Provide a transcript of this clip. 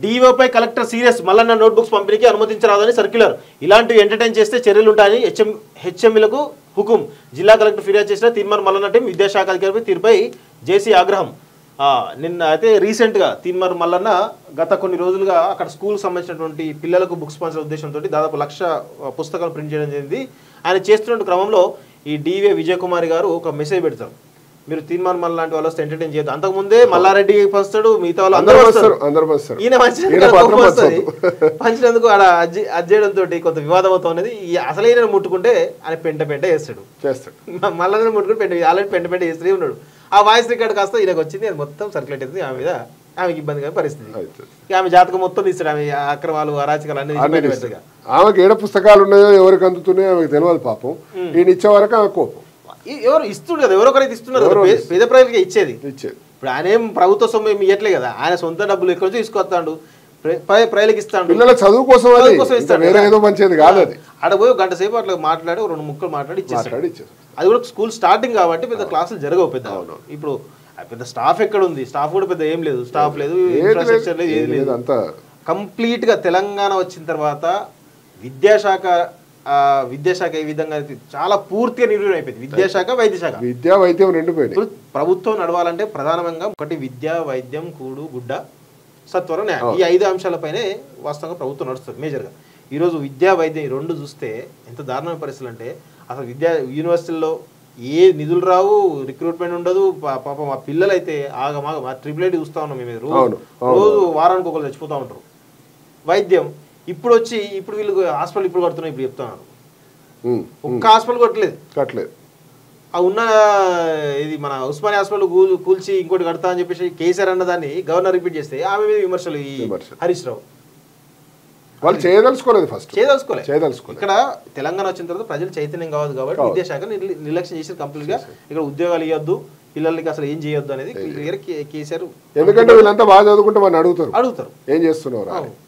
డీఓపై collector serious Mallanna notebooks పంపిణీకి అనుమతించరాదని circular ఇలాంటివి ఎంటర్టైన్ చేస్తే చర్యలు ఉంటాయని హెచ్ఎం హెచ్ఎంలకు హుకుం జిల్లా కలెక్టర్ ఫిర్యాదు చేసిన తీర్మాన్ మల్లన్న టీం విద్యాశాఖ అధికారిపై తీరుపై జేసీ ఆగ్రహం ఆ, నిన్న అయితే రీసెంట్గా తీన్మర్ మల్లన్న గత కొన్ని రోజులుగా అక్కడ స్కూల్కి సంబంధించినటువంటి పిల్లలకు బుక్స్ పంచే ఉద్దేశంతో దాదాపు లక్ష ఆ, పుస్తకాలు ప్రింట్ చేయడం జరిగింది ఆయన చేస్తున్న క్రమంలో ఈ డివే విజయ్ కుమార్ గారు ఒక మెసేజ్ పెడతారు మీరు తీర్మాన్ మల్ల లాంటి వాళ్ళు వస్తే ఎంటర్టైన్ చేయొద్దు అంతకుముందే మల్లారెడ్డి పంచుతాడు మిగతా వాళ్ళు అందరూ అందరూ వస్తారు వస్తారు అందరూ వస్తారు ఈయన పంచినందుకు ఈయన నాకు మాత్రం కోపం వస్తది. పంచొద్దు. పంచినందుకు ఆడ అజ్జి- అజ్జేయడంతో కొంత వివాదం అవుతున్నది ఈ అసలైన ముట్టుకుంటే ఆయన పెంట పెంట వేస్తాడు చేస్తాడు మళ్ళీ ముట్టుకుని పెంట ఆల్రెడీ పెంట పెంట వేస్తూనే ఉన్నాడు ఆ వాయిస్ రికార్డ్ కాస్త ఈయనకు వచ్చింది అది మొత్తం సర్క్యులేట్ అవుతుంది ఆమె మీద ఆమెకి ఇబ్బంది కానీ పరిస్థితి అవుతుంది. ఇక ఆమె జాతకం మొత్తం తీస్తాడు ఆమె అక్రమాలు అరాచకాలు అన్ని అన్నీ తీసి తీస్తాడు. పెడతాడు. ఆమెకి ఏడ పుస్తకాలు ఉన్నాయో ఎవరికి అందుతున్నాయో ఆమెకు తెలియదు పాపం ఈయన ఇచ్చే వరకు ఆమె కోపం ఈ- ఎవరు ఇస్తుండు కదా ఎవరో ఒకరైతే ఇస్తున్నారు కదా ఎవరో పే- పేద ప్రజలకి ఇచ్చేది ఇచ్చేది ఇప్పుడు ఆయన ఏం ప్రభుత్వ సొమ్ము ఏమి ఇవ్వట్లే కదా ఆయన సొంత డబ్బులు ఎక్కడి నుంచి తీసుకొస్తాడు ప్ర- ప్ర- ప్రజలకు ఇస్తాడు పిల్లల చదువు కోసం అది చదువు కోసం ఇంకా ఇస్తాడు వేరే కదా. ఏదో మంచిది కాదు అది ఆడ పోయి ఒక గంట సేపు అట్లా మాట్లాడి ఒక రెండు ముక్కలు మాట్లాడి ఇచ్చేస్తాడు మాట్లాడి ఇచ్చేది అది కూడా స్కూల్ స్టార్టింగ్ కాబట్టి పెద్ద క్లాసులు జరగవు పెద్ద ఇప్పుడు ఆ పెద్ద స్టాఫ్ ఎక్కడ ఉంది స్టాఫ్ కూడా పెద్ద ఏం లేదు స్టాఫ్ లేదు ఏది ఇన్ఫ్రాస్ట్రక్చర్ లేదు ఏది లేదు లేదు అంతా కంప్లీట్ గా తెలంగాణ వచ్చిన తర్వాత విద్యాశాఖ ఆ, విద్యాశాఖ ఈ విధంగా అయితే చాలా పూర్తిగా నిర్వీర్యం అయిపోయింది విద్యాశాఖ వైద్యశాఖ విద్యా వైద్యం రెండు పోయినాయి ఇప్పుడు ప్రభుత్వం నడవాలంటే ప్రధానంగా ఒకటి విద్య వైద్యం కూడు గుడ్డ సత్వరం న్యాయం ఈ ఐదు అంశాలపైనే వాస్తవంగా ప్రభుత్వం నడుస్తుంది మేజర్గా ఈరోజు విద్యా వైద్యం ఈ రెండు చూస్తే ఎంత దారుణమైన పరిస్థితులు అంటే అసలు విద్యా యూనివర్సిటీల్లో ఏ నిధులు రావు రిక్రూట్మెంట్ ఉండదు పా- పాపం ఆ పిల్లలు అయితే ఆగమాగ మా ట్రిపుల్ ఐటీ చూస్తా ఉన్నాం మేము రోజు అవును, అవును. రోజు వారానికి ఒకరు చచ్చిపోతూ ఉంటారు వైద్యం ఇప్పుడు వచ్చి ఇప్పుడు వీళ్ళు హాస్పిటల్ ఇప్పుడు కడుతున్నాయి ఇప్పుడు చెప్తున్నారు ఉమ్, ఒక్క హాస్పిటల్ కొట్టలేదు కట్టలేదు ఆ ఉన్న ఇది మన ఉస్మానియా హాస్పిటల్ కూల్- కూల్చి ఇంకోటి కడతా అని చెప్పేసి కేసీఆర్ అన్న దాన్ని గవర్నర్ రిపీట్ చేస్తే ఆమె మీద విమర్శలు ఈ విమర్శలు. హరీష్ రావు వాళ్ళు చేయదలుచుకోలేదు ఫస్ట్ చేయదలుచుకోలే చేయదలుచుకోలేదు ఇక్కడ తెలంగాణ వచ్చిన తర్వాత ప్రజలు చైతన్యం కావద్దు కాబట్టి కావద్దు. విద్యాశాఖ నిర్ల- నిర్లక్ష్యం చేసి కంప్లీట్ గా ఇక్కడ ఉద్యోగాలు ఇవ్వద్దు పిల్లలకి అసలు ఏం చేయొద్దు అనేది క్లియర్ కేసీఆర్ ఎందుకంటే వీళ్ళంతా బాగా చదువుకుంటే వాళ్ళు అడుగుతారు అడుగుతారు ఏం చేస్తున్నావు రా అని. అవును.